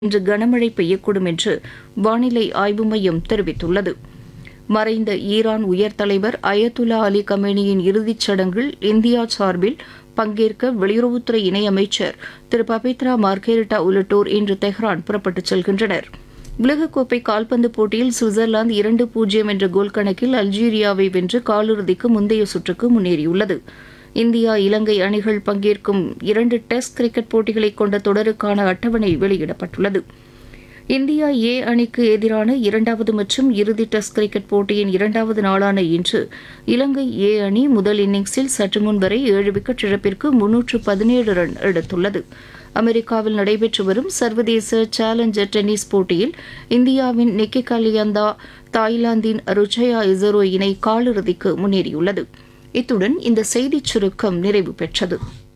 இன்று கனமழை பெய்யக்கூடும் என்று வானிலை ஆய்வு மையம் தெரிவித்துள்ளது மறைந்த ஈரான் உயர் தலைவர் அயத்துல்லா அலி கமேனியின் இறுதிச் சடங்கில் இந்தியா சார்பில் பங்கேற்க வெளியுறவுத்துறை இணையமைச்சர் திரு பபித்ரா மார்கெரிட்டா உள்ளிட்டோர் இன்று தெஹ்ரான் புறப்பட்டுச் செல்கின்றனர் உலகக்கோப்பை கால்பந்து போட்டியில் சுவிட்சர்லாந்து இரண்டு பூஜ்ஜியம் என்ற கோல் கணக்கில் அல்ஜீரியாவை வென்று காலிறுதிக்கு முந்தைய சுற்றுக்கு முன்னேறியுள்ளது இந்தியா இலங்கை அணிகள் பங்கேற்கும் இரண்டு டெஸ்ட் கிரிக்கெட் போட்டிகளை கொண்ட தொடருக்கான அட்டவணை வெளியிடப்பட்டுள்ளது இந்தியா ஏ அணிக்கு எதிரான இரண்டாவது மற்றும் இறுதி டெஸ்ட் கிரிக்கெட் போட்டியின் இரண்டாவது நாளான இன்று இலங்கை ஏ அணி முதல் இன்னிங்ஸில் சற்று முன் வரை ஏழு விக்கெட் இழப்பிற்கு முன்னூற்று பதினேழு ரன் எடுத்துள்ளது அமெரிக்காவில் நடைபெற்று வரும் சர்வதேச சேலஞ்சர் டென்னிஸ் போட்டியில் இந்தியாவின் நிக்கி கலியந்தா தாய்லாந்தின் ருச்சயா இசரோ இணை காலிறுதிக்கு முன்னேறியுள்ளது இத்துடன் இந்த செய்திச் சுருக்கம் நிறைவு பெற்றது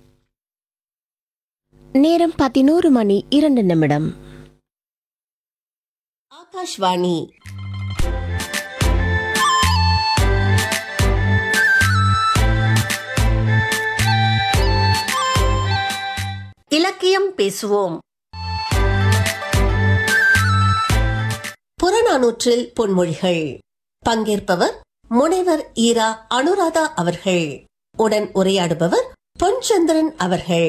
நேரம் பதினோரு மணி இரண்டு நிமிடம் ஆகாஷ்வாணி இலக்கியம் பேசுவோம் புறநானூற்றில் பொன்மொழிகள் பங்கேற்பவர் முனைவர் ஈரா அனுராதா அவர்கள் உடன் உரையாடுபவர் பொன்சந்திரன் அவர்கள்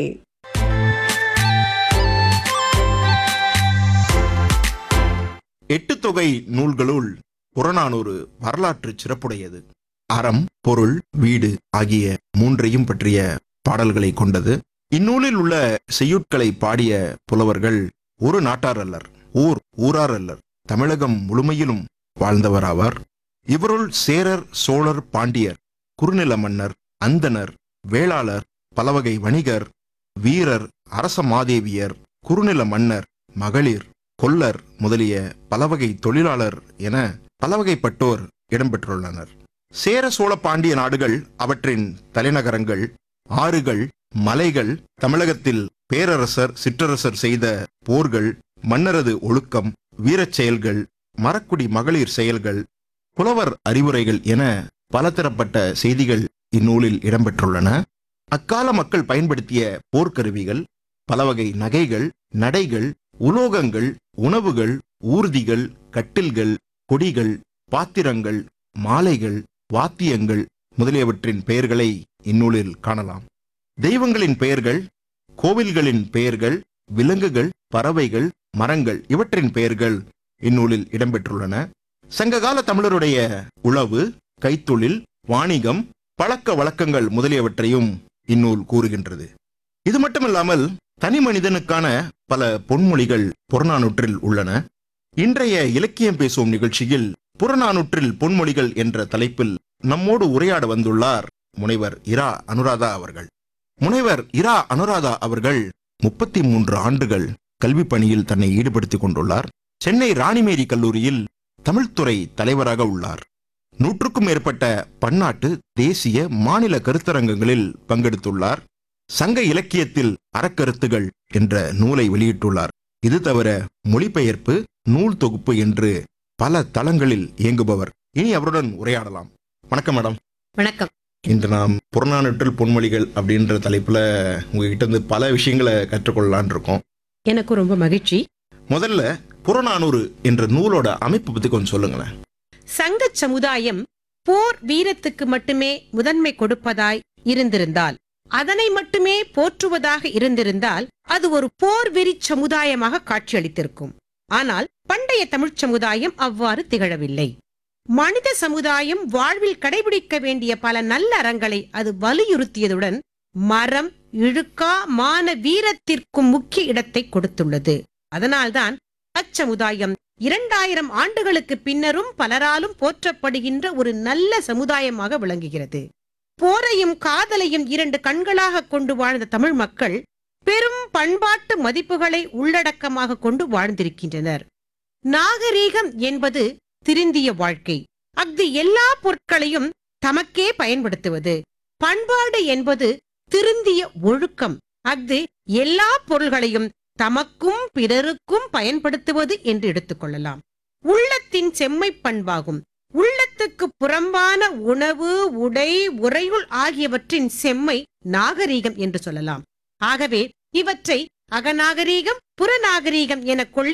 எட்டு தொகை நூல்களுள் புறநானூறு வரலாற்று சிறப்புடையது அறம் பொருள் வீடு ஆகிய மூன்றையும் பற்றிய பாடல்களை கொண்டது இந்நூலில் உள்ள செய்யுட்களை பாடிய புலவர்கள் ஒரு நாட்டார் அல்லர் ஊர் ஊரார் அல்லர் தமிழகம் முழுமையிலும் வாழ்ந்தவராவார் இவருள் சேரர் சோழர் பாண்டியர் குறுநில மன்னர் அந்தணர் வேளாளர் பலவகை வணிகர் வீரர் அரச மாதேவியர் குறுநில மன்னர் மகளிர் கொல்லர் முதலிய பலவகை தொழிலாளர் என பலவகைப்பட்டோர் இடம்பெற்றுள்ளனர் சேர சோழ பாண்டிய நாடுகள் அவற்றின் தலைநகரங்கள் ஆறுகள் மலைகள் தமிழகத்தில் பேரரசர் சிற்றரசர் செய்த போர்கள் மன்னரது ஒழுக்கம் வீரச் செயல்கள் மரக்குடி மகளிர் செயல்கள் புலவர் அறிவுரைகள் என பலதரப்பட்ட செய்திகள் இந்நூலில் இடம்பெற்றுள்ளன அக்கால மக்கள் பயன்படுத்திய போர்க்கருவிகள் பலவகை நகைகள் நடைகள் உலோகங்கள் உணவுகள் ஊர்திகள் கட்டில்கள் கொடிகள் பாத்திரங்கள் மாலைகள் வாத்தியங்கள் முதலியவற்றின் பெயர்களை இந்நூலில் காணலாம் தெய்வங்களின் பெயர்கள் கோவில்களின் பெயர்கள் விலங்குகள் பறவைகள் மரங்கள் இவற்றின் பெயர்கள் இந்நூலில் இடம்பெற்றுள்ளன சங்ககால தமிழருடைய உழவு கைத்தொழில் வாணிகம் பழக்க வழக்கங்கள் முதலியவற்றையும் இந்நூல் கூறுகின்றது இது மட்டுமில்லாமல் தனி மனிதனுக்கான பல பொன்மொழிகள் புறநானூற்றில் உள்ளன இன்றைய இலக்கியம் பேசும் நிகழ்ச்சியில் புறநானூற்றில் பொன்மொழிகள் என்ற தலைப்பில் நம்மோடு உரையாட வந்துள்ளார் முனைவர் இரா அனுராதா அவர்கள் முனைவர் இரா அனுராதா அவர்கள் முப்பத்தி மூன்று ஆண்டுகள் கல்வி பணியில் தன்னை ஈடுபடுத்திக் கொண்டுள்ளார் சென்னை ராணிமேரி கல்லூரியில் தமிழ்துறை தலைவராக உள்ளார் நூற்றுக்கும் மேற்பட்ட பன்னாட்டு தேசிய மாநில கருத்தரங்கங்களில் பங்கெடுத்துள்ளார் சங்க இலக்கியத்தில் அறக்கருத்துகள் என்ற நூலை வெளியிட்டுள்ளார் இது தவிர மொழிபெயர்ப்பு நூல் தொகுப்பு என்று பல தளங்களில் இயங்குபவர் இனி அவருடன் உரையாடலாம் வணக்கம் மேடம் வணக்கம் இன்று நாம் புறநானூற்றில் பொன்மொழிகள் அப்படின்ற தலைப்புல உங்ககிட்ட இருந்து பல விஷயங்களை கற்றுக்கொள்ளலான் இருக்கோம் எனக்கு ரொம்ப மகிழ்ச்சி முதல்ல புறநானூறு என்ற நூலோட அமைப்பு பத்தி கொஞ்சம் சொல்லுங்களேன் சங்க சமுதாயம் போர் வீரத்துக்கு மட்டுமே முதன்மை கொடுப்பதாய் இருந்திருந்தால் அதனை மட்டுமே போற்றுவதாக இருந்திருந்தால் அது ஒரு போர் வெறி சமுதாயமாக காட்சியளித்திருக்கும் ஆனால் பண்டைய தமிழ்ச் சமுதாயம் அவ்வாறு திகழவில்லை மனித சமுதாயம் வாழ்வில் கடைபிடிக்க வேண்டிய பல நல்ல அறங்களை அது வலியுறுத்தியதுடன் மரம் இழுக்கா மான வீரத்திற்கும் முக்கிய இடத்தை கொடுத்துள்ளது அதனால்தான் அச்சமுதாயம் இரண்டாயிரம் ஆண்டுகளுக்கு பின்னரும் பலராலும் போற்றப்படுகின்ற ஒரு நல்ல சமுதாயமாக விளங்குகிறது போரையும் காதலையும் இரண்டு கண்களாக கொண்டு வாழ்ந்த தமிழ் மக்கள் பெரும் பண்பாட்டு மதிப்புகளை உள்ளடக்கமாக கொண்டு வாழ்ந்திருக்கின்றனர் நாகரீகம் என்பது திருந்திய வாழ்க்கை அஃது எல்லா பொருட்களையும் தமக்கே பயன்படுத்துவது பண்பாடு என்பது திருந்திய ஒழுக்கம் அஃது எல்லா பொருள்களையும் தமக்கும் பிறருக்கும் பயன்படுத்துவது என்று எடுத்துக்கொள்ளலாம் உள்ளத்தின் செம்மை பண்பாகும் உள்ளத்துக்கு புறம்பான உணவு உடை உறையுள் ஆகியவற்றின் செம்மை நாகரீகம் என்று சொல்லலாம் ஆகவே இவற்றை அகநாகரீகம் புறநாகரீகம் என கொள்ள